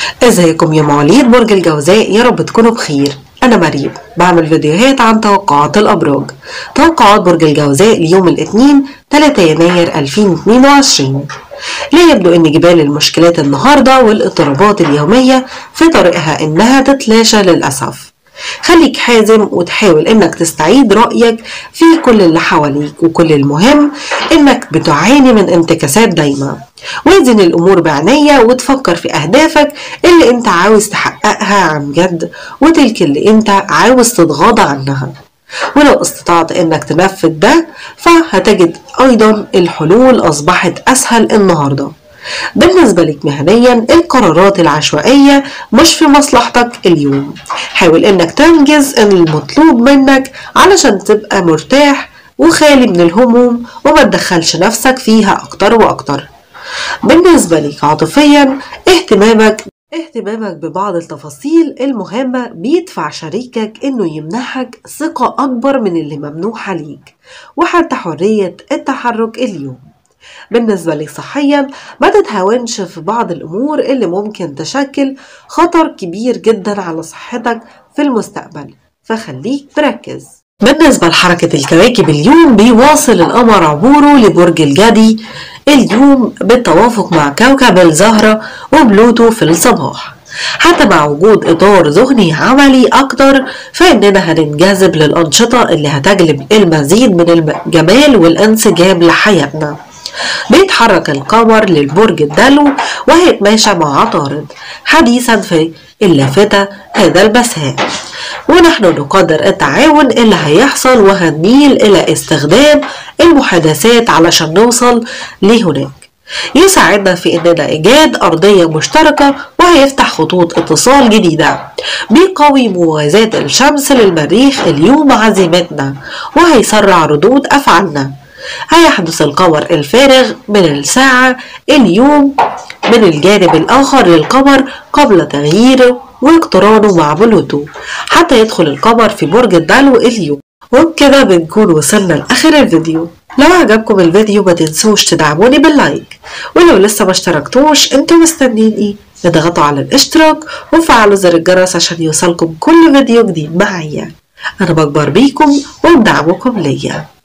ازيكم يا مواليد برج الجوزاء يا رب تكونوا بخير انا مريم بعمل فيديوهات عن توقعات الابراج توقعات برج الجوزاء ليوم الاثنين 3 يناير 2022 لا يبدو ان جبال المشكلات النهارده والاضطرابات اليوميه في طريقها انها تتلاشى للاسف خليك حازم وتحاول انك تستعيد رأيك في كل اللي حواليك وكل المهم انك بتعاني من انتكاسات دايما وزن الامور بعناية وتفكر في اهدافك اللي انت عاوز تحققها عن جد وتلك اللي انت عاوز تتغاضى عنها ولو استطعت انك تنفذ ده فهتجد ايضا الحلول اصبحت اسهل النهارده بالنسبة لك مهنيا القرارات العشوائية مش في مصلحتك اليوم حاول انك تنجز المطلوب منك علشان تبقى مرتاح وخالي من الهموم وما تدخلش نفسك فيها اكتر واكتر بالنسبة لك عاطفيا اهتمامك اهتمامك ببعض التفاصيل المهمة بيدفع شريكك انه يمنحك ثقة اكبر من اللي ممنوحة ليك وحتى حرية التحرك اليوم بالنسبة لك صحيا ما تتهاونش في بعض الأمور اللي ممكن تشكل خطر كبير جدا على صحتك في المستقبل فخليك مركز بالنسبة لحركة الكواكب اليوم بيواصل القمر عبوره لبرج الجدي اليوم بالتوافق مع كوكب الزهرة وبلوتو في الصباح حتى مع وجود إطار ذهني عملي أكتر فإننا هننجذب للأنشطة اللي هتجلب المزيد من الجمال والانسجام لحياتنا بيتحرك القمر للبرج الدلو وهيتماشى مع عطارد حديثا في اللافتة هذا المساء ونحن نقدر التعاون اللي هيحصل وهنميل إلى استخدام المحادثات علشان نوصل لهناك يساعدنا في اننا ايجاد ارضيه مشتركه وهيفتح خطوط اتصال جديده بيقوي موازاه الشمس للمريخ اليوم عزيمتنا وهيسرع ردود افعالنا هيحدث القمر الفارغ من الساعة اليوم من الجانب الآخر للقمر قبل تغييره واقترانه مع بلوتو حتى يدخل القمر في برج الدلو اليوم وبكده بنكون وصلنا لآخر الفيديو لو عجبكم الفيديو ما تنسوش تدعموني باللايك ولو لسه ما اشتركتوش انتوا مستنيين ايه اضغطوا على الاشتراك وفعلوا زر الجرس عشان يوصلكم كل فيديو جديد معايا انا بكبر بيكم وبدعمكم ليا